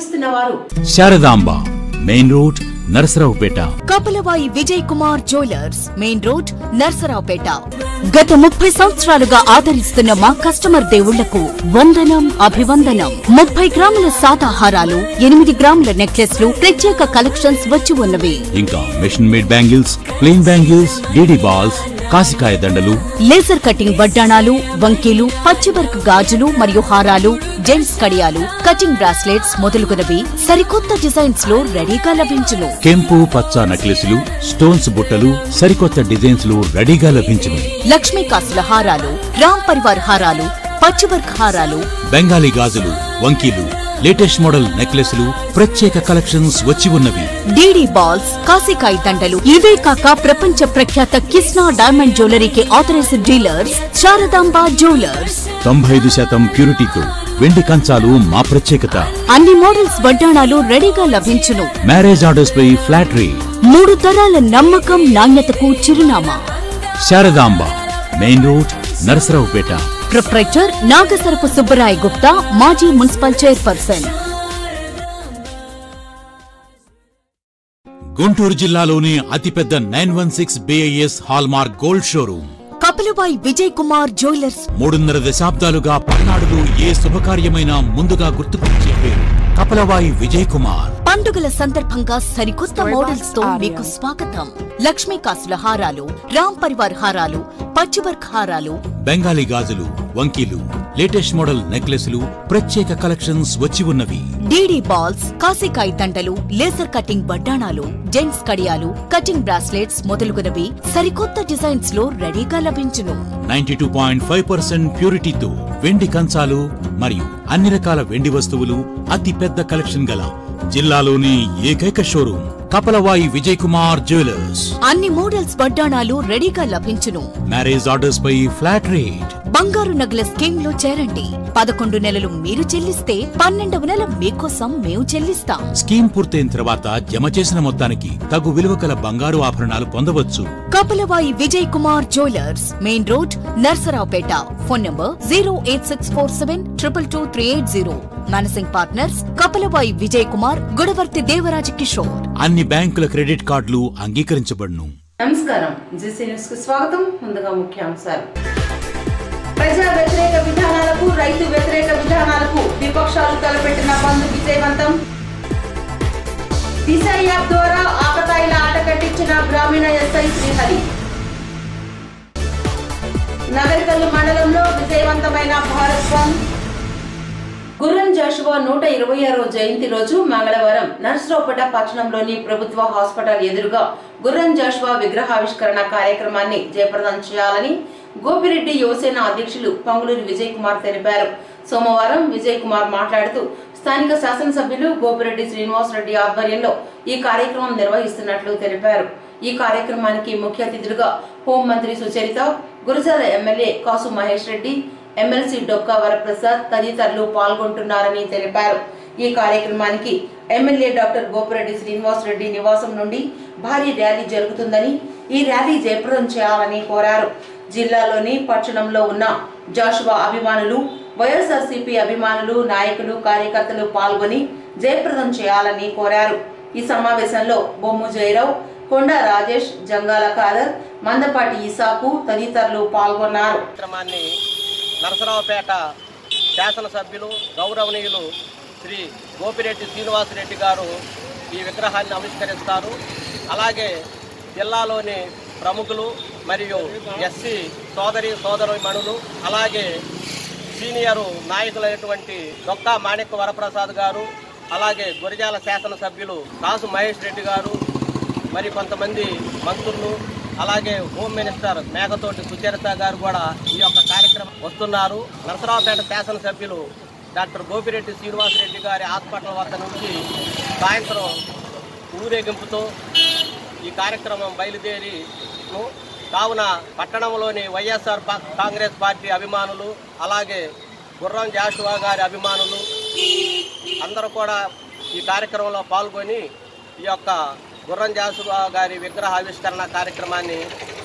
సమర్పిస్తున్న వారు Sharadamba main road Narasaraopet Kapalavai Vijay Kumar jewellers main road Narsaraopet గత ముప్పై సంవత్సరాలుగా ఆదరిస్తున్న మా కస్టమర్ దేవుళ్లకు వందనం అభివందనం ముప్పై గ్రాముల సాదాహారాలు ఎనిమిది గ్రాముల నెక్లెస్లు ప్రత్యేక కలెక్షన్స్ వచ్చి ఉన్నవి ఇంకా machine made bangles plain bangles DD balls కాసికాయ దండలు లేజర్ కటింగ్ వడ్డాణాలు వంకీలు పచ్చివర్క్ గాజులు మరియు హారాలు జెంట్స్ కడియాలు కటింగ్ బ్రాస్లెట్స్ మొదలుగునవి సరికొత్త డిజైన్స్ లో రెడీగా లభించును కెంపు పచ్చ నెక్లెస్లు స్టోన్స్ బుట్టలు సరికొత్త డిజైన్స్ లు రెడీగా లభించును లక్ష్మీ కాసుల హారాలు రామ్ పరివార్ హారాలు పచ్చివర్క్ హారాలు బెంగాలీ గాజులు వంకీలు లేటెస్ట్ మోడల్ నెక్లెస్లు ప్రత్యేక కలెక్షన్స్ వచ్చి ఉన్నవి డీడీ బాల్స్ కాసికాయ దండలు ఇవే కాక ప్రపంచ ప్రఖ్యాత కిస్నా డైమండ్ జ్యువెలరీకి ఆథరైజ్డ్ డీలర్స్ శారదాంబ జ్యువెలర్స్ తొంభై ఐదు శాతం ప్యూరిటీతో వెండి కంచాలు మా ప్రత్యేకత అన్ని మోడల్స్ వడ్డాణాలు రెడీగా లభించును మ్యారేజ్ ఆర్డర్స్ పై ఫ్లాట్ రేట్ మూడు తరాల నమ్మకం నాణ్యతకు చిరునామా Sharadamba main road Narasaraopet proprietor Nagasarapu Subbarai Gupta మాజీ మున్సిపల్ చైర్పర్సన్ గుంటూరు జిల్లాలోని అతిపెద్ద nine one six BIS hallmark gold showroom Kapilavai Vijay Kumar jewellers మూడున్నర దశాబ్దాలుగా పల్నాడులో ఏ శుభకార్యమైనా ముందుగా గుర్తుకొచ్చే పేరు కపలవాయి విజయ్ కుమార్ పండుగల సందర్భంగా సరికొత్త మోడల్స్ తో మీకు స్వాగతం లక్ష్మీ కాసుల హారాలు రామ్ పరివార్ హారాలు పచ్చివర్క్ హారాలు బెంగాలీ గాజులు వంకీలు లేటెస్ట్ మోడల్ నెక్లెస్లు ప్రత్యేక కలెక్షన్స్ వచ్చి ఉన్నవి డీడీ బాల్స్ కాసికాయ దండలు లేజర్ కటింగ్ వడ్డాణాలు జెంట్స్ కడియాలు కటింగ్ బ్రాస్లెట్స్ మొదలుగునవి సరికొత్త డిజైన్స్ లో రెడీగా లభించును ninety two point five percent ప్యూరిటీతో వెండి కంచాలు మరియు అన్ని రకాల వెండి వస్తువులు అతి పెద్ద కలెక్షన్ గల జిల్లాలోని ఏకైక షోరూమ్ కపలవాయి విజయ్ కుమార్ జ్యువెలర్స్ అన్ని మోడల్స్ వడ్డాణాలు రెడీగా లభించును మ్యారేజ్ ఆర్డర్స్ పై ఫ్లాట్ రేట్ బంగారు నగల స్కీమ్ లో చేరండి పదకొండు నెలలు మీరు చెల్లిస్తే పన్నెండవ నెల మీకోసం మేము చెల్లిస్తాం స్కీమ్ పూర్తయిన తర్వాత జమ చేసిన మొత్తానికి తగు విలువ కల బంగారు ఆభరణాలు పొందవచ్చు Kapalavai Vijay Kumar jewellers main road Narsaraopet phone number zero eight six four seven triple two three eight zero managing partners Kapalavai Vijay Kumar Gudavarthi Devaraja Kishore అన్ని బ్యాంకుల క్రెడిట్ కార్డులు అంగీకరించబడును నమస్కారం జీసీ న్యూస్ కు స్వాగతం ముందుగా ముఖ్యాంశాలు ప్రజా వ్యతిరేక విధానాలకు రైతు వ్యతిరేక విధానాలకు విపక్షాలు తలపెట్టిన బంద్ విజయవంతం దిశ యాప్ ద్వారా ఆకతాయిల ఆట కట్టించిన గ్రామీణ ఎస్ఐ శ్రీహరి నగరికల్లు మండలంలో విజయవంతమైన భారత్ బంద్ గుర్రం జాషువా నూట ఇరవై ఆరో జయంతి రోజు మంగళవారం నర్సరావుపేట పట్టణంలోని ప్రభుత్వ హాస్పిటల్ ఎదురుగా గుర్రం జాషువా విగ్రహావిష్కరణ కార్యక్రమాన్ని జయప్రదం చేయాలని గోపిరెడ్డి యువసేన అధ్యక్షులు పంగులూరి విజయ్ కుమార్ తెలిపారు సోమవారం విజయ్ కుమార్ మాట్లాడుతూ స్థానిక శాసనసభ్యులు గోపిరెడ్డి శ్రీనివాసరెడ్డి ఆధ్వర్యంలో ఈ కార్యక్రమం నిర్వహిస్తున్నట్లు తెలిపారు ఈ కార్యక్రమానికి ముఖ్య అతిథులుగా హోంమంత్రి సుచరిత గురజాల ఎమ్మెల్యే కాసు మహేష్ రెడ్డి ఎమ్మెల్సీ డొక్కా వరప్రసాద్ తదితరులు పాల్గొంటున్నారని తెలిపారు ఈ కార్యక్రమానికి ఎమ్మెల్యే డాక్టర్ గోపిరెడ్డి శ్రీనివాస్ రెడ్డి నివాసం నుండి భారీ ర్యాలీ జరుగుతుందని ఈ ర్యాలీ జయప్రదం చేయాలని కోరారు జిల్లాలోని పట్టణంలో ఉన్న జాషువా అభిమానులు వైఎస్ఆర్సీపీ అభిమానులు నాయకులు కార్యకర్తలు పాల్గొని జయప్రదం చేయాలని కోరారు ఈ సమావేశంలో బొమ్ము జయరావు కొండ రాజేష్ జంగాల ఖాదర్ మందపాటి ఇసాకు తదితరులు పాల్గొన్నారు కార్యక్రమాన్ని నరసరావుపేట శాసనసభ్యులు గౌరవనీయులు శ్రీ గోపిరెడ్డి శ్రీనివాసరెడ్డి గారు ఈ విగ్రహాన్ని ఆవిష్కరిస్తారు అలాగే జిల్లాలోని ప్రముఖులు మరియు ఎస్సీ సోదరి సోదరి మణులు అలాగే సీనియరు నాయకులైనటువంటి డొక్కా మాణిక్య వరప్రసాద్ గారు అలాగే గురజాల శాసనసభ్యులు కాసు మహేష్ రెడ్డి గారు మరి కొంతమంది మంత్రులు అలాగే హోమ్ మినిస్టర్ మేఘతోటి సుచరిత గారు కూడా ఈ యొక్క కార్యక్రమం వస్తున్నారు నరసరావుపేట శాసనసభ్యులు డాక్టర్ గోపిరెడ్డి శ్రీనివాసరెడ్డి గారి హాస్పిటల్ వద్ద నుంచి సాయంత్రం ఊరేగింపుతో ఈ కార్యక్రమం బయలుదేరి కావున పట్టణంలోని వైఎస్ఆర్ పా- కాంగ్రెస్ పార్టీ అభిమానులు అలాగే గుర్రం జాషువా గారి అభిమానులు అందరూ కూడా ఈ కార్యక్రమంలో పాల్గొని ఈ యొక్క గుర్రం జాషువా గారి విగ్రహ ఆవిష్కరణ కార్యక్రమాన్ని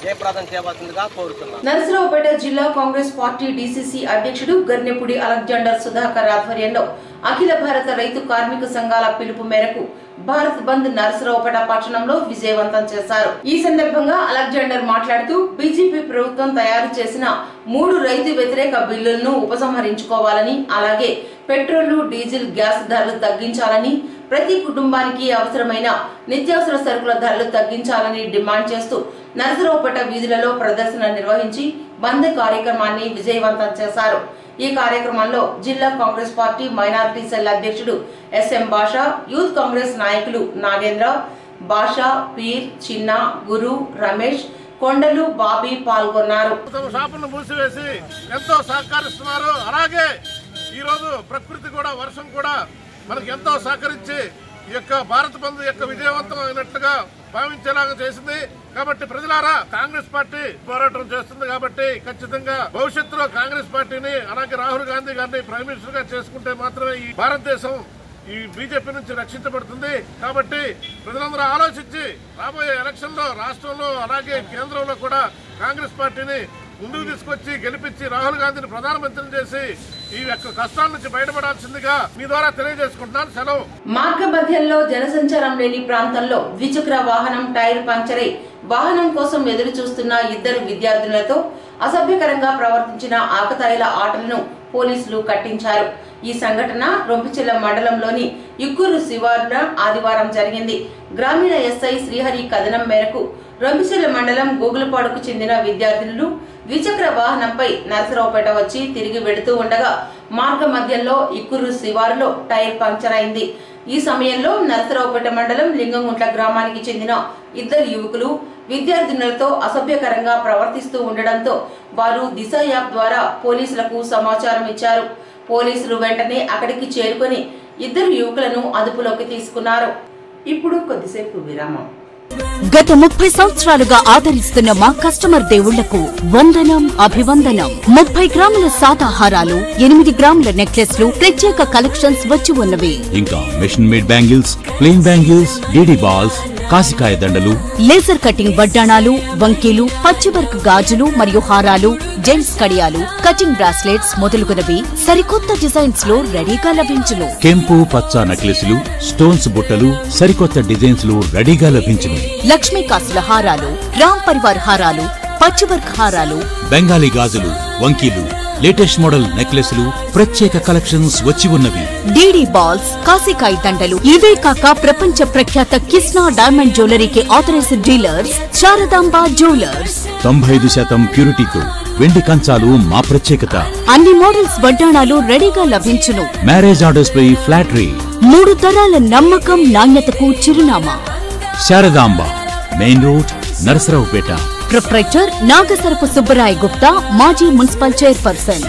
జయప్రదం చేయవలసిందిగా కోరుతున్నాను నరసరావుపేట జిల్లా కాంగ్రెస్ పార్టీ డీసీసీ అధ్యక్షుడు గర్నెపుడి అలెగ్జాండర్ సుధాకర్ ఆధ్వర్యంలో అఖిల భారత రైతు కార్మిక సంఘాల పిలుపు మేరకు భారత్ బంద్ నరసరావుపేట పట్టణంలో విజయవంతం చేశారు ఈ సందర్భంగా అలెగ్జాండర్ మాట్లాడుతూ బీజేపీ ప్రభుత్వం తయారు చేసిన మూడు రైతు వ్యతిరేక బిల్లులను ఉపసంహరించుకోవాలని అలాగే పెట్రోల్ డీజిల్ గ్యాస్ ధరలు తగ్గించాలని ప్రతి కుటుంబానికి అవసరమైన నిత్యావసర సరుకుల ధరలు తగ్గించాలని డిమాండ్ చేస్తూ నరసరావుపేట వీధులలో ప్రదర్శన నిర్వహించి బంద్ కార్యక్రమాన్ని విజయవంతం చేశారు ఈ కార్యక్రమంలో జిల్లా కాంగ్రెస్ పార్టీ మైనారిటీ సెల్ అధ్యక్షుడు ఎస్ఎం బాషా యూత్ కాంగ్రెస్ నాయకులు నాగేంద్ర బాషా పీర్ చిన్న గురు రమేష్ కొండలు బాబీ పాల్గొన్నారు తమ షాపులను మూసివేసి ఎంతో సహకరిస్తున్నారు అలాగే ఈరోజు ప్రకృతి కూడా వర్షం కూడా మనకి ఎంతో సహకరించి ఈ యొక్క భారత బంద్ యొక్క విజయవంతం అయినట్లుగా భావించేలాగా చేసింది కాబట్టి ప్రజలారా కాంగ్రెస్ పార్టీ పోరాటం చేస్తుంది కాబట్టి ఖచ్చితంగా భవిష్యత్తులో కాంగ్రెస్ పార్టీని అలాగే రాహుల్ గాంధీ గారిని ప్రైమ్ మినిస్టర్ గా చేసుకుంటే మాత్రమే ఈ భారతదేశం ఈ బీజేపీ నుంచి రక్షించబడుతుంది కాబట్టి ప్రజలందరూ ఆలోచించి రాబోయే ఎలక్షన్ లో రాష్ట్రంలో అలాగే కేంద్రంలో కూడా కాంగ్రెస్ పార్టీని ముందుకు తీసుకొచ్చి గెలిపించి రాహుల్ గాంధీని ప్రధానమంత్రిని చేసి ఈ యొక్క కష్టాల నుంచి బయటపడాల్సిందిగా మీ ద్వారా తెలియజేసుకుంటున్నాను సెలవు మార్గ మధ్యంలో జనసంచారం లేని ప్రాంతంలో ద్విచక్ర వాహనం టైర్ పంచరై వాహనం కోసం ఎదురు చూస్తున్న ఇద్దరు విద్యార్థులతో అసభ్యకరంగా ప్రవర్తించిన ఆకతాయిల ఆటలను పోలీసులు కట్టించారు ఈ సంఘటన రొంపిచెల్ల మండలంలోని ఇక్కూరు శివారున ఆదివారం జరిగింది గ్రామీణ ఎస్ఐ శ్రీహరి కథనం మేరకు రొంపిచెల్ల మండలం గోగులపాడుకు చెందిన విద్యార్థినులు ద్విచక్ర వాహనంపై నరసరావుపేట వచ్చి తిరిగి వెడుతూ ఉండగా మార్గ మధ్యంలో ఇక్కురు శివారులో టైర్ పంక్చర్ అయింది ఈ సమయంలో నరసరావుపేట మండలం లింగంగుంట్ల గ్రామానికి చెందిన ఇద్దరు యువకులు విద్యార్థినులతో అసభ్యకరంగా ప్రవర్తిస్తూ ఉండడంతో వారు దిశ యాప్ ద్వారా పోలీసులకు సమాచారం ఇచ్చారు పోలీసులు వెంటనే అక్కడికి చేరుకొని ఇద్దరు యువకులను అదుపులోకి తీసుకున్నారు ఇప్పుడు కొద్దిసేపు విరామం గత ముప్పై సంవత్సరాలుగా ఆదరిస్తున్న మా కస్టమర్ దేవుళ్లకు వందనం అభివందనం ముప్పై గ్రాముల సాదాహారాలు ఎనిమిది గ్రాముల నెక్లెస్లు ప్రత్యేక కలెక్షన్స్ వచ్చి ఉన్నవి ఇంకా machine made bangles plain bangles DD balls కాసికాయ దండలు లేజర్ కటింగ్ వడ్డాణాలు వంకీలు పచ్చివర్క్ గాజులు మరియు హారాలు జెంట్స్ కడియాలు కటింగ్ బ్రాస్లెట్స్ మొదలుగునవి సరికొత్త డిజైన్స్ లో రెడీగా లభించును కెంపు పచ్చ నెక్లెస్లు స్టోన్స్ బుట్టలు సరికొత్త డిజైన్స్ లు రెడీగా లభించును లక్ష్మీ కాసుల హారాలు రామ్ పరివార్ హారాలు పచ్చివర్క్ హారాలు బెంగాలీ గాజులు వంకీలు లేటెస్ట్ మోడల్ నెక్లెస్లు ప్రత్యేక కలెక్షన్స్ వచ్చి ఉన్నవి డీడీ బాల్స్ కాసికాయ దండలు ఇవే కాక ప్రపంచ ప్రఖ్యాత కిస్నా డైమండ్ జ్యువెలరీకి ఆథరైజ్డ్ డీలర్స్ శారదాంబ జ్యువెలర్స్ తొంభై ఐదు శాతం ప్యూరిటీతో వెండి కంచాలు మా ప్రత్యేకత అన్ని మోడల్స్ వడ్డాణాలు రెడీగా లభించును మ్యారేజ్ ఆర్డర్స్ పై ఫ్లాట్ రేట్ మూడు తరాల నమ్మకం నాణ్యతకు చిరునామా Sharadamba main road Narasaraopet proprietor Nagasarapu Subbarai Gupta మాజీ మున్సిపల్ చైర్పర్సన్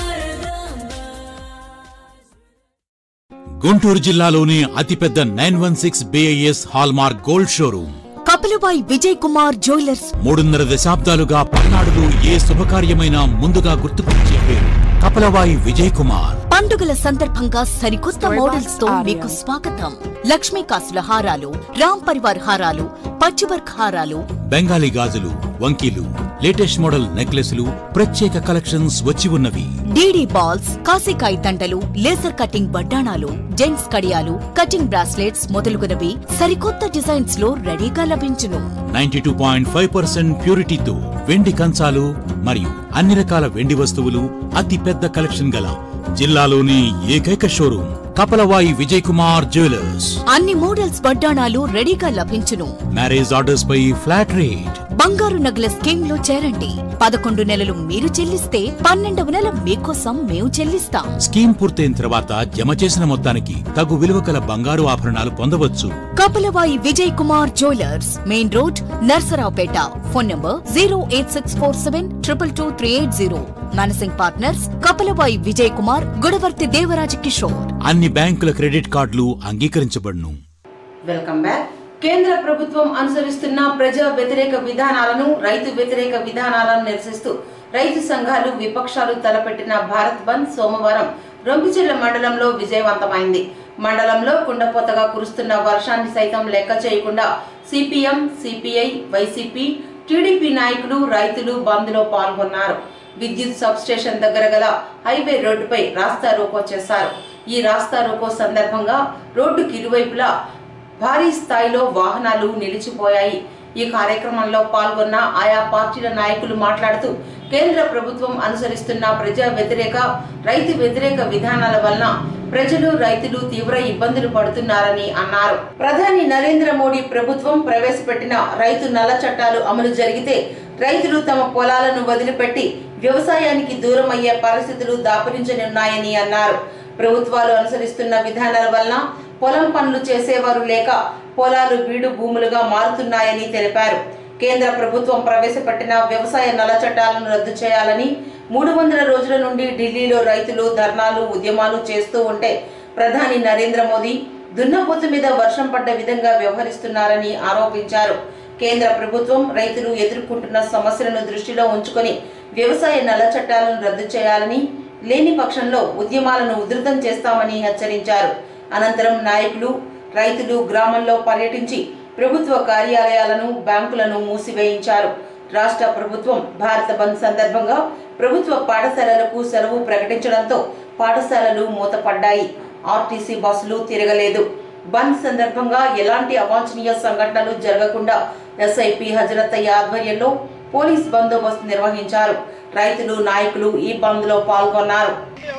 గుంటూరు జిల్లాలోని అతిపెద్ద nine one six BIS hallmark gold showroom Kapilabai Vijay Kumar jewellers మూడున్నర దశాబ్దాలుగా పల్నాడులో ఏ శుభకార్యమైనా ముందుగా గుర్తుకొచ్చే పేరు కపలవాయి విజయ్ కుమార్ పండుగల సందర్భంగా సరికొత్త మోడల్స్ తో మీకు స్వాగతం లక్ష్మీ కాసుల హారాలు రామ్ పరివార్ హారాలు పచ్చివర్క్ హారాలు బెంగాలీ గాజులు వంకీలు లేటెస్ట్ మోడల్ నెక్లెస్లు ప్రత్యేక కలెక్షన్స్ వచ్చి ఉన్నవి డీడీ బాల్స్ కాసికాయ దండలు లేజర్ కటింగ్ వడ్డాణాలు జెంట్స్ కడియాలు కటింగ్ బ్రాస్లెట్స్ మొదలుగునవి సరికొత్త డిజైన్స్ లో రెడీగా లభించును ninety two point five percent ప్యూరిటీతో వెండి కంచాలు మరియు అన్ని రకాల వెండి వస్తువులు అతి పెద్ద కలెక్షన్ గల జిల్లాలోని ఏకైక షోరూమ్ కపలవాయి విజయ్ కుమార్ జ్యువెలర్స్ అన్ని మోడల్స్ వడ్డాణాలు రెడీగా లభించును మ్యారేజ్ ఆర్డర్స్ పై ఫ్లాట్ రేట్ బంగారు నగల స్కీమ్ లో చేరండి పదకొండు నెలలు మీరు చెల్లిస్తే పన్నెండవ నెల మీకోసం మేము చెల్లిస్తాం స్కీమ్ పూర్తయిన తర్వాత జమ చేసిన మొత్తానికి తగు విలువ కల బంగారు ఆభరణాలు పొందవచ్చు Kapalavai Vijay Kumar jewellers main road Narsaraopet phone number zero eight six four seven triple two three eight zero managing partners Kapalavai Vijay Kumar Gudavarthi Devaraja Kishore అన్ని బ్యాంకుల క్రెడిట్ కార్డులు అంగీకరించబడును వెల్కమ్ బ్యాక్ కేంద్ర ప్రభుత్వం అనుసరిస్తున్న ప్రజా వ్యతిరేక విధానాలను రైతు వ్యతిరేక విధానాలను నిరసిస్తూ రైతు సంఘాలు విపక్షాలు తలపెట్టిన భారత్ బంద్ సోమవారం రొంపిచెర్ల మండలంలో విజయవంతమైంది మండలంలో కుండపోతగా కురుస్తున్న వర్షాన్ని సైతం లెక్క చేయకుండా సిపిఎం సిపిఐ వైసీపీ టీడీపీ నాయకులు రైతులు బంద్లో పాల్గొన్నారు విద్యుత్ సబ్ స్టేషన్ దగ్గర గల హైవే రోడ్డుపై రాస్తా రోకో చేశారు ఈ రాస్తా రోకో సందర్భంగా రోడ్డుకి ఇరువైపులా భారీ స్థాయిలో వాహనాలు నిలిచిపోయాయి ఈ కార్యక్రమంలో పాల్గొన్న ఆయా పార్టీల నాయకులు మాట్లాడుతూ కేంద్ర ప్రభుత్వం అనుసరిస్తున్న ప్రజా వ్యతిరేక రైతు వ్యతిరేక విధానాల వలన ప్రజలు రైతులు తీవ్ర ఇబ్బందులు పడుతున్నారని అన్నారు ప్రధాని నరేంద్ర మోడీ ప్రభుత్వం ప్రవేశపెట్టిన రైతు నల్ల చట్టాలు అమలు జరిగితే రైతులు తమ పొలాలను వదిలిపెట్టి వ్యవసాయానికి దూరం అయ్యే పరిస్థితులు దాపురించనున్నాయని అన్నారు ప్రభుత్వాలు అనుసరిస్తున్న విధానాల వలన పొలం పనులు చేసేవారు లేక పొలాలు బీడు భూములుగా మారుతున్నాయని తెలిపారు కేంద్ర ప్రభుత్వం ప్రవేశపెట్టిన వ్యవసాయ నల్ల చట్టాలను రద్దు చేయాలని మూడు వందల రోజుల నుండి ఢిల్లీలో రైతులు ధర్నాలు ఉద్యమాలు చేస్తూ ఉంటే ప్రధాని నరేంద్ర మోదీ దున్నపోతు మీద వర్షం పడ్డ విధంగా వ్యవహరిస్తున్నారని ఆరోపించారు కేంద్ర ప్రభుత్వం రైతులు ఎదుర్కొంటున్న సమస్యలను దృష్టిలో ఉంచుకొని వ్యవసాయ నల్ల చట్టాలను రద్దు చేయాలని లేని పక్షంలో ఉద్యమాలను ఉధృతం చేస్తామని హెచ్చరించారు అనంతరం నాయకులు రైతులు గ్రామంలో పర్యటించి ప్రభుత్వ కార్యాలయాలను బ్యాంకులను మూసివేయించారు రాష్ట్ర ప్రభుత్వం భారత బంద్ సందర్భంగా ప్రభుత్వ పాఠశాలలకు సెలవు ప్రకటించడంతో పాఠశాలలు మూతపడ్డాయి ఆర్టీసీ బస్సులు తిరగలేదు బంద్ సందర్భంగా ఎలాంటి అవాంఛనీయ సంఘటనలు జరగకుండా ఎస్ఐపి హజరత్తయ్య ఆధ్వర్యంలో పోలీస్ బందోబస్తు నిర్వహించారు రైతులు నాయకులు ఈ బంద్ లో పాల్గొన్నారు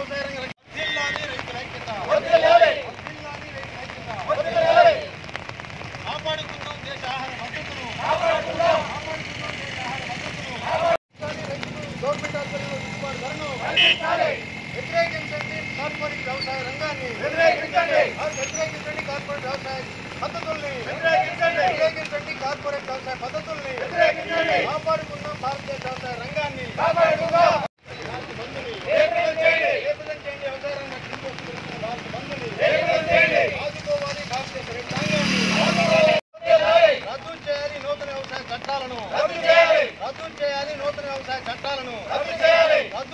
వ్యతిరేకించండి కార్పొరేట్ వ్యవసాయ రంగాన్ని వ్యతిరేకించండి వ్యతిరేకించండి కార్పొరేట్ వ్యవసాయ పద్ధతుల్ని వ్యతిరేకించండి వ్యతిరేకించండి కార్పొరేట్ వ్యవసాయ పద్ధతుల్ని వ్యతిరేకించండి కాపాడుకుందాం భారతదేశ వ్యవసాయ రంగాన్ని కాపాడుకుందాం ఆదుకోవాలి భారతదేశ రైతాంగాన్ని రద్దు చేయాలి నూతన వ్యవసాయ చట్టాలను రద్దు చేయాలి రద్దు చేయాలి నూతన వ్యవసాయ చట్టాలను రద్దు చేయాలి రద్దు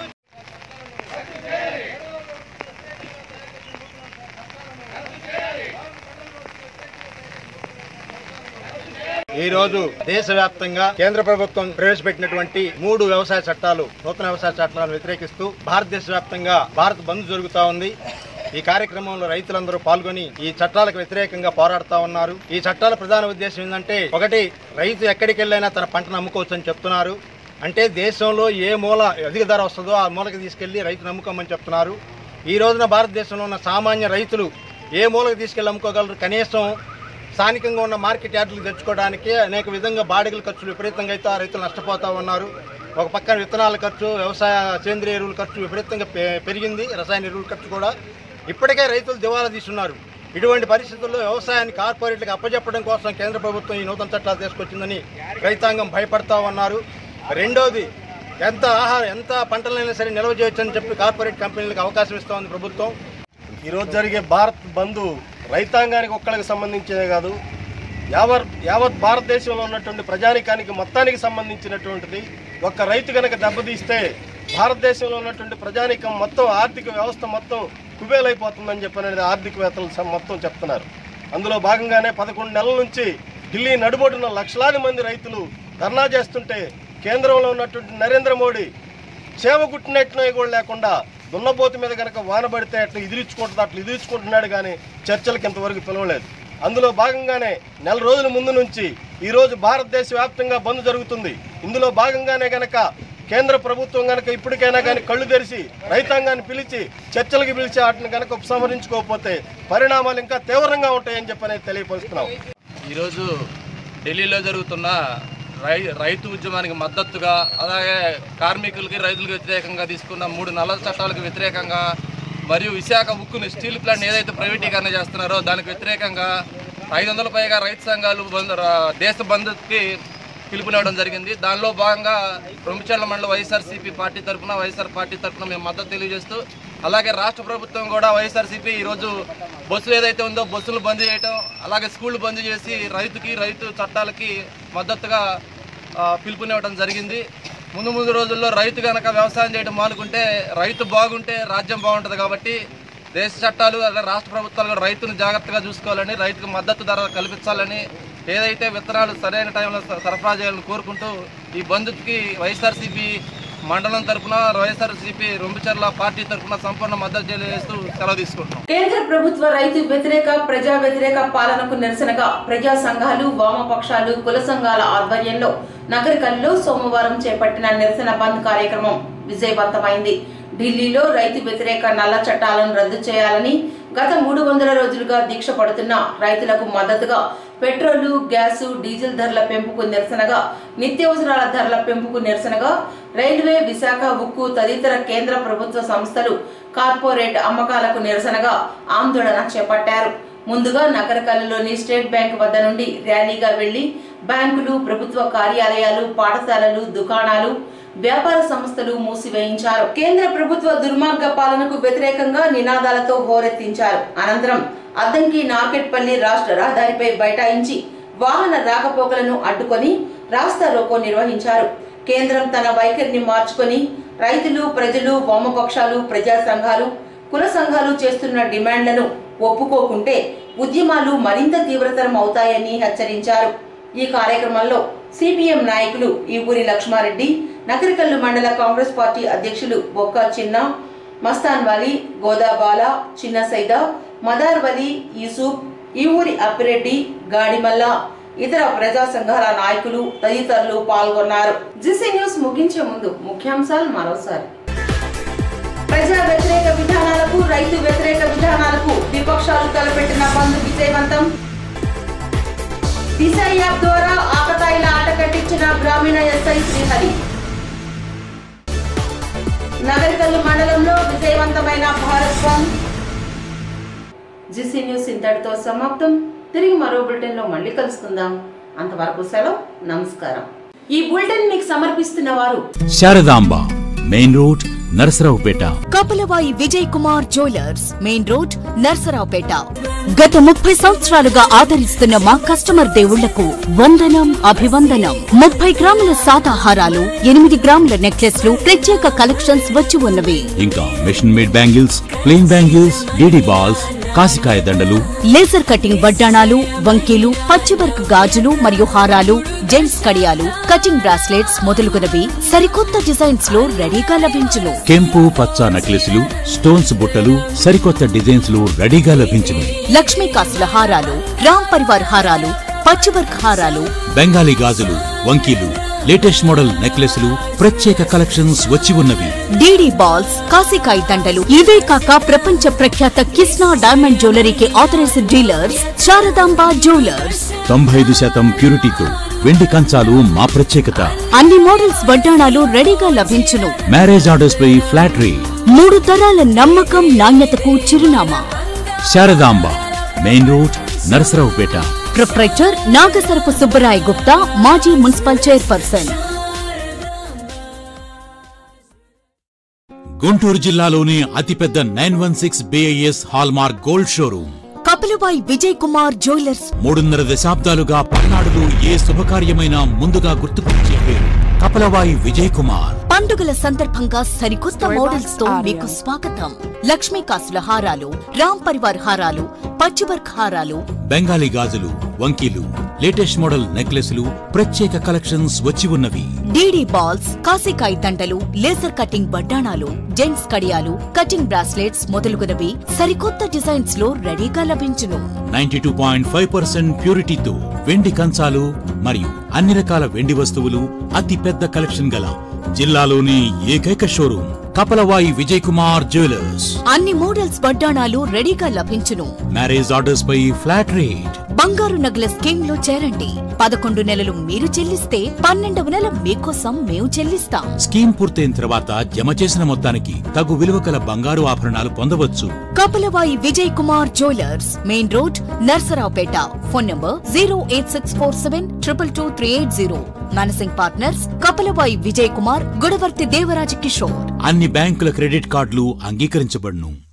ఈ రోజు దేశవ్యాప్తంగా కేంద్ర ప్రభుత్వం ప్రవేశపెట్టినటువంటి మూడు వ్యవసాయ చట్టాలు నూతన వ్యవసాయ చట్టాలను వ్యతిరేకిస్తూ భారతదేశ వ్యాప్తంగా భారత్ బంద్ జరుగుతా ఉంది ఈ కార్యక్రమంలో రైతులందరూ పాల్గొని ఈ చట్టాలకు వ్యతిరేకంగా పోరాడుతా ఉన్నారు ఈ చట్టాల ప్రధాన ఉద్దేశం ఏంటంటే ఒకటి రైతు ఎక్కడికి వెళ్ళైనా తన పంటను అమ్ముకోవచ్చు అని చెప్తున్నారు అంటే దేశంలో ఏ మూల అధిక ధర వస్తుందో ఆ మూలకి తీసుకెళ్లి రైతును అమ్ముకోమని చెప్తున్నారు ఈ రోజున భారతదేశంలో ఉన్న సామాన్య రైతులు ఏ మూలకు తీసుకెళ్లి అమ్ముకోగలరు కనీసం స్థానికంగా ఉన్న మార్కెట్ యార్డులు తెచ్చుకోవడానికి అనేక విధంగా బాడిగల ఖర్చులు విపరీతంగా అయితే ఆ రైతులు నష్టపోతా ఉన్నారు ఒక పక్కన విత్తనాల ఖర్చు వ్యవసాయ సేంద్రియ ఎరువుల ఖర్చు విపరీతంగా పె- పెరిగింది రసాయన ఎరువుల ఖర్చు కూడా ఇప్పటికే రైతులు దివాలా తీస్తున్నారు ఇటువంటి పరిస్థితుల్లో వ్యవసాయాన్ని కార్పొరేట్లకు అప్పచెప్పడం కోసం కేంద్ర ప్రభుత్వం ఈ నూతన చట్టాలు తీసుకొచ్చిందని రైతాంగం భయపడతా ఉన్నారు రెండోది ఎంత ఆహారం ఎంత పంటలైనా సరే నిల్వ చేయొచ్చని చెప్పి కార్పొరేట్ కంపెనీలకు అవకాశం ఇస్తా ఉంది ప్రభుత్వం ఈరోజు జరిగే భారత్ బంద్ రైతాంగానికి ఒక్కళ్ళకి సంబంధించేదే కాదు యావత్ యావత్ భారతదేశంలో ఉన్నటువంటి ప్రజానికానికి మొత్తానికి సంబంధించినటువంటిది ఒక్క రైతు కనుక దెబ్బతీస్తే భారతదేశంలో ఉన్నటువంటి ప్రజానికం మొత్తం ఆర్థిక వ్యవస్థ మొత్తం కుబేలైపోతుందని చెప్పనేది ఆర్థికవేత్తలు స- మొత్తం చెప్తున్నారు అందులో భాగంగానే పదకొండు నెలల నుంచి ఢిల్లీ నడుబొడున లక్షలాది మంది రైతులు ధర్నా చేస్తుంటే కేంద్రంలో ఉన్నటువంటి నరేంద్ర మోడీ చేవ కుట్టినట్టునే కూడా లేకుండా దున్నపోతు మీద కనుక వాన పడితే అట్లా ఎదిరించుకుంటుంది అట్లా ఎదిరించుకుంటున్నాడు కానీ చర్చలకు ఇంతవరకు పిలవలేదు అందులో భాగంగానే నెల రోజుల ముందు నుంచి ఈ రోజు భారతదేశ వ్యాప్తంగా బంద్ జరుగుతుంది ఇందులో భాగంగానే గనక కేంద్ర ప్రభుత్వం గనక ఇప్పటికైనా కానీ కళ్ళు తెరిచి రైతాంగాన్ని పిలిచి చర్చలకు పిలిచి వాటిని కనుక ఉపసంహరించుకోకపోతే పరిణామాలు ఇంకా తీవ్రంగా ఉంటాయని చెప్పని తెలియపరుస్తున్నాం ఈరోజు ఢిల్లీలో జరుగుతున్న రై రైతు ఉద్యమానికి మద్దతుగా అలాగే కార్మికులకి రైతులకు వ్యతిరేకంగా తీసుకున్న మూడు నల్ల చట్టాలకు వ్యతిరేకంగా మరియు విశాఖ ఉక్కుని స్టీల్ ప్లాంట్ ఏదైతే ప్రైవేటీకరణ చేస్తున్నారో దానికి వ్యతిరేకంగా ఐదు వందల పైగా రైతు సంఘాలు బంద్ రా- దేశ బంధుకి పిలుపునివ్వడం జరిగింది దానిలో భాగంగా రొంపిచర్ల మండల వైఎస్ఆర్సీపీ పార్టీ తరఫున వైఎస్ఆర్ పార్టీ తరఫున మేము మద్దతు తెలియజేస్తూ అలాగే రాష్ట్ర ప్రభుత్వం కూడా వైఎస్ఆర్సీపీ ఈరోజు బస్సులు ఏదైతే ఉందో బస్సులు బంద్ చేయటం అలాగే స్కూళ్ళు బంద్ చేసి రైతుకి రైతు చట్టాలకి మద్దతుగా ఆ, పిలుపునివ్వడం జరిగింది ముందు ముందు రోజుల్లో రైతు కనుక వ్యవసాయం చేయడం మానుకుంటే రైతు బాగుంటే రాజ్యం బాగుంటుంది కాబట్టి దేశ చట్టాలు అలాగే రాష్ట్ర ప్రభుత్వాలు కూడా రైతును జాగ్రత్తగా చూసుకోవాలని రైతుకు మద్దతు ధర కల్పించాలని ఏదైతే విత్తనాలు సరైన టైంలో స- సరఫరా చేయాలని కోరుకుంటూ ఈ బంధుకి వైఎస్ఆర్సీపీ మండలం తరపున వైఎస్ఆర్సీపీ రొంపిచర్ల పార్టీ తరపున సంపూర్ణ మద్దతు తెలియజేస్తూ సెలవు తీసుకుంటున్నాం కేంద్ర ప్రభుత్వ రైతు వ్యతిరేక ప్రజా వ్యతిరేక పాలనకు నిరసనగా ప్రజా సంఘాలు వామపక్షాలు కుల సంఘాల ఆధ్వర్యంలో నగరికల్లో సోమవారం చేపట్టిన నిరసన బంద్ కార్యక్రమం విజయవంతమైంది ఢిల్లీలో రైతు వ్యతిరేక నల్ల చట్టాలను రద్దు చేయాలని గత మూడు వందల రోజులుగా దీక్ష పడుతున్న రైతులకు మద్దతుగా పెట్రోలు గ్యాసు డీజిల్ ధరల పెంపుకు నిరసనగా నిత్యావసరాల ధరల పెంపుకు నిరసనగా రైల్వే విశాఖ ఉక్కు తదితర కేంద్ర ప్రభుత్వ సంస్థలు కార్పొరేట్ అమ్మకాలకు నిరసనగా ఆందోళన చేపట్టారు ముందుగా నగరకల్లులోని స్టేట్ బ్యాంక్ వద్ద నుండి ర్యాలీగా వెళ్లి బ్యాంకులు ప్రభుత్వ కార్యాలయాలు పాఠశాలలు దుకాణాలు వ్యాపార సంస్థలు మూసివేయించారు కేంద్ర ప్రభుత్వ దుర్మార్గ పాలనకు వ్యతిరేకంగా నినాదాలతో హోరెత్తించారు అనంతరం అద్దంకి నార్కెట్పల్లి రాష్ట్ర రహదారిపై బైఠాయించి వాహన రాకపోకలను అడ్డుకొని రాస్తా రోకో నిర్వహించారు కేంద్రం తన వైఖరిని మార్చుకొని రైతులు ప్రజలు వామపక్షాలు ప్రజా సంఘాలు కుల సంఘాలు చేస్తున్న డిమాండ్లను ఒప్పుకోకుంటే ఉద్యమాలు మరింత తీవ్రతరం అవుతాయని హెచ్చరించారు ఈ కార్యక్రమంలో సిపిఎం నాయకులు ఈపూరి లక్ష్మారెడ్డి నకరికల్లు మండల కాంగ్రెస్ పార్టీ అధ్యక్షులు బొక్క చిన్న మస్తాన్ వలి గోదాబాల చిన్న సైద మదార్ వలి యూసుఫ్ ఈవూరి అప్పిరెడ్డి గాడిమల్ల ఇతర ప్రజా సంఘాల నాయకులు తదితరులు పాల్గొన్నారు జిసి న్యూస్ ముగించే ముందు ముఖ్యాంశాలు మరోసారి ప్రజా వ్యతిరేక విధానాలకు రైతు వ్యతిరేక విధానాలకు విపక్షాలు తలపెట్టిన బంద్ విజయవంతం దిశ యాప్ ద్వారా ఆకతాయిల ఆట కట్టించిన గ్రామీణ ఎస్ఐ శ్రీహరి నగరికల్లు మండలంలో విజయవంతమైన భారత్ బంద్ జిసి న్యూస్ ఇంతటితో సమాప్తం తిరిగి మరో బులెటిన్ లో మళ్ళీ కలుసుకుందాం అంతవరకు సెలవు నమస్కారం ఈ బులెటిన్ మీకు సమర్పిస్తున్న వారు Sharadamba main road Narasaraopet Kapalavai Vijay Kumar jewellers main road Narsaraopet గత ముప్పై సంవత్సరాలుగా ఆదరిస్తున్న మా కస్టమర్ దేవుళ్లకు వందనం అభివందనం ముప్పై గ్రాముల సాదాహారాలు ఎనిమిది గ్రాముల నెక్లెస్లు ప్రత్యేక కలెక్షన్స్ వచ్చి ఉన్నవి ఇంకా machine made bangles plain bangles DD balls కాసికాయ దండలు లేజర్ కటింగ్ వడ్డాణాలు వంకీలు పచ్చివర్క్ గాజులు మరియు హారాలు జెంట్స్ కడియాలు కటింగ్ బ్రాస్లెట్స్ మొదలుగునవి సరికొత్త డిజైన్స్ లో రెడీగా లభించును కెంపు పచ్చ నెక్లెస్లు స్టోన్స్ బుట్టలు సరికొత్త డిజైన్స్ లు రెడీగా లభించును లక్ష్మీ కాసుల హారాలు రామ్ పరివార్ హారాలు పచ్చివర్క్ హారాలు బెంగాలీ గాజులు వంకీలు లేటెస్ట్ మోడల్ నెక్లెస్లు ప్రత్యేక కలెక్షన్స్ వచ్చి ఉన్నవి డీడీ బాల్స్ కాసికాయ దండలు ఇవే కాక ప్రపంచ ప్రఖ్యాత కిస్నా డైమండ్ జ్యువెలరీకి ఆథరైజ్డ్ డీలర్స్ శారదాంబ జ్యువెలర్స్ తొంభై ఐదు శాతం ప్యూరిటీతో వెండి కంచాలు మా ప్రత్యేకత అన్ని మోడల్స్ వడ్డాణాలు రెడీగా లభించును మ్యారేజ్ ఆర్డర్స్ పై ఫ్లాట్ రేట్ మూడు తరాల నమ్మకం నాణ్యతకు చిరునామా Sharadamba main road Narasaraopet proprietor Nagasarapu Subbarai Gupta మాజీ మున్సిపల్ చైర్పర్సన్ గుంటూరు జిల్లాలోని అతిపెద్ద nine one six BIS hallmark gold showroom Kapilabai Vijay Kumar jewellers మూడున్నర దశాబ్దాలుగా పల్నాడులో ఏ శుభకార్యమైనా ముందుగా గుర్తుకొచ్చే పేరు కపలవాయి విజయ్ కుమార్ పండుగల సందర్భంగా సరికొత్త మోడల్స్ తో మీకు స్వాగతం లక్ష్మీ కాసుల హారాలు రామ్ పరివార్ హారాలు పచ్చివర్క్ హారాలు బెంగాలీ గాజులు వంకీలు లేటెస్ట్ మోడల్ నెక్లెస్లు ప్రత్యేక కలెక్షన్స్ వచ్చి ఉన్నవి డీడీ బాల్స్ కాసికాయ దండలు లేజర్ కటింగ్ బడ్డాణాలు జెంట్స్ కడియాలు కటింగ్ బ్రాస్లెట్స్ మొదలుగునవి సరికొత్త డిజైన్స్ లో రెడీగా లభించును ninety two point five percent ప్యూరిటీతో వెండి కంచాలు మరియు అన్ని రకాల వెండి వస్తువులు అతి పెద్ద కలెక్షన్ గల జిల్లాలోని ఏకైక షోరూమ్ కపలవాయి విజయ్ కుమార్ జ్యువెలర్స్ అన్ని మోడల్స్ వడ్డాణాలు రెడీగా లభించును మ్యారేజ్ ఆర్డర్స్ పై ఫ్లాట్ రేట్ బంగారు నగల స్కీమ్ లో చేరండి పదకొండు నెలలు మీరు చెల్లిస్తే పన్నెండవ నెల మీకోసం మేము చెల్లిస్తాం స్కీమ్ పూర్తయిన తర్వాత జమ చేసిన మొత్తానికి తగు విలువ కల బంగారు ఆభరణాలు పొందవచ్చు Kapalavai Vijay Kumar jewellers main road Narsaraopet phone number zero eight six four seven triple two three eight zero managing partners Kapalavai Vijay Kumar Gudavarthi Devaraja Kishore అన్ని బ్యాంకుల క్రెడిట్ కార్డులు అంగీకరించబడును